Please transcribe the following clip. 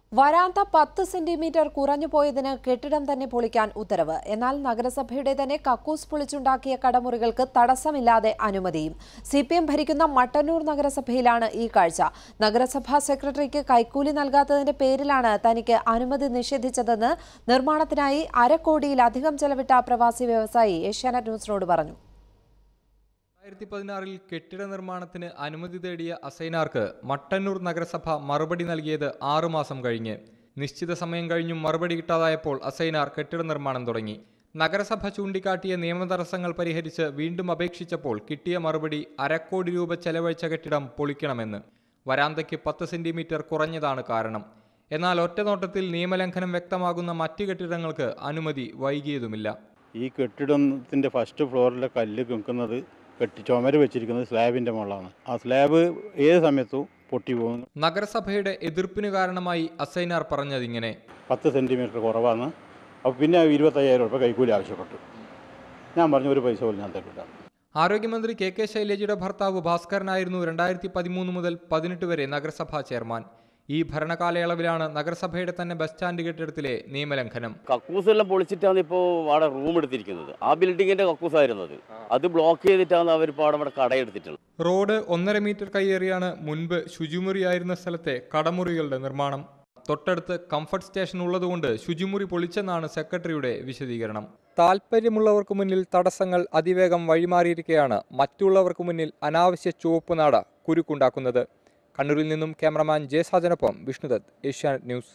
വരാന്ത പത്ത് സെന്റിമീറ്റർ കുറഞ്ഞു പോയതിന് കെട്ടിടം തന്നെ പൊളിക്കാൻ ഉത്തരവ് എന്നാൽ നഗരസഭയുടെ തന്നെ കക്കൂസ് പൊളിച്ചുണ്ടാക്കിയ കടമുറികൾക്ക് തടസ്സമില്ലാതെ അനുമതിയും സി പി എം ഭരിക്കുന്ന മട്ടന്നൂർ നഗരസഭയിലാണ് ഈ കാഴ്ച നഗരസഭാ സെക്രട്ടറിക്ക് കൈക്കൂലി നൽകാത്തതിന്റെ പേരിലാണ് തനിക്ക് അനുമതി നിഷേധിച്ചതെന്ന് നിർമ്മാണത്തിനായി അരക്കോടിയിലധികം ചെലവിട്ട പ്രവാസി വ്യവസായി ഏഷ്യാനെറ്റ് ന്യൂസിനോട് പറഞ്ഞു രണ്ടായിരത്തി പതിനാറിൽ കെട്ടിട നിർമ്മാണത്തിന് അനുമതി തേടിയ അസൈനാർക്ക് മട്ടന്നൂർ നഗരസഭ മറുപടി നൽകിയത് ആറുമാസം കഴിഞ്ഞ് നിശ്ചിത സമയം കഴിഞ്ഞും മറുപടി കിട്ടാതായപ്പോൾ അസൈനാർ കെട്ടിട നിർമ്മാണം തുടങ്ങി നഗരസഭ ചൂണ്ടിക്കാട്ടിയ നിയമ തടസ്സങ്ങൾ പരിഹരിച്ച് വീണ്ടും അപേക്ഷിച്ചപ്പോൾ കിട്ടിയ മറുപടി അരക്കോടി രൂപ ചെലവഴിച്ച കെട്ടിടം പൊളിക്കണമെന്ന് വരാന്തയ്ക്ക് പത്ത് സെന്റിമീറ്റർ കുറഞ്ഞതാണ് കാരണം എന്നാൽ ഒറ്റനോട്ടത്തിൽ നിയമലംഘനം വ്യക്തമാകുന്ന മറ്റ് കെട്ടിടങ്ങൾക്ക് അനുമതി വൈകിയതുമില്ല ഈ കെട്ടിടത്തിൻ്റെ ഫസ്റ്റ് ഫ്ലോറിലെ കല്ല് നിൽക്കുന്നത് കെട്ടി ചുമര് വെച്ചിരിക്കുന്നത് സ്ലാബിൻ്റെ മുകളിലാണ് ആ സ്ലാബ് ഏത് സമയത്തും പൊട്ടി പോകും നഗരസഭയുടെ എതിർപ്പിന് കാരണമായി അസൈനാർ പറഞ്ഞതിങ്ങനെ പത്ത് സെൻറ്റിമീറ്റർ കുറവാണ് അപ്പോൾ പിന്നെ ഇരുപത്തയ്യായിരം രൂപ കൈക്കൂലി ആവശ്യപ്പെട്ടു ഞാൻ പറഞ്ഞു ഒരു പൈസ പോലും ഞാൻ തരില്ല ആരോഗ്യമന്ത്രി കെ കെ ശൈലജയുടെ ഭർത്താവ് ഭാസ്കരനായിരുന്നു രണ്ടായിരത്തി പതിമൂന്ന് മുതൽ പതിനെട്ട് വരെ നഗരസഭാ ചെയർമാൻ ഈ ഭരണകാലയളവിലാണ് നഗരസഭയുടെ തന്നെ ബസ് സ്റ്റാൻഡ് കെട്ടിടത്തിലെ നിയമലംഘനം കക്കൂസ് എല്ലാം പൊളിച്ചിട്ടാണ് ഇപ്പോൾ അവിടെ റൂം എടുത്തിരിക്കുന്നത് ആ ബിൽഡിങ്ങിന്റെ കക്കൂസായിരുന്നു അത് അത് ബ്ലോക്ക് ചെയ്തിട്ടാണ് അവർ ഇപ്പോൾ അവിടെ ഇവിടെ കടയെടുത്തിട്ടുള്ളത് റോഡ് ഒന്നര മീറ്റർ കയ്യേറിയാണ് മുൻപ് ശുചിമുറിയായിരുന്ന സ്ഥലത്തെ കടമുറികളുടെ നിർമ്മാണം തൊട്ടടുത്ത് കംഫർട്ട് സ്റ്റേഷൻ ഉള്ളതുകൊണ്ട് ശുചിമുറി പൊളിച്ചെന്നാണ് സെക്രട്ടറിയുടെ വിശദീകരണം താൽപ്പര്യമുള്ളവർക്ക് മുന്നിൽ തടസ്സങ്ങൾ അതിവേഗം വഴിമാറിയിരിക്കെയാണ് മറ്റുള്ളവർക്ക് മുന്നിൽ അനാവശ്യ ചുവപ്പ് നാട കുരുക്കുണ്ടാക്കുന്നത് കണ്ണൂരിൽ നിന്നും ക്യാമറമാൻ ജെ സാജനൊപ്പം വിഷ്ണുദത്ത് ഏഷ്യാനെറ്റ് ന്യൂസ്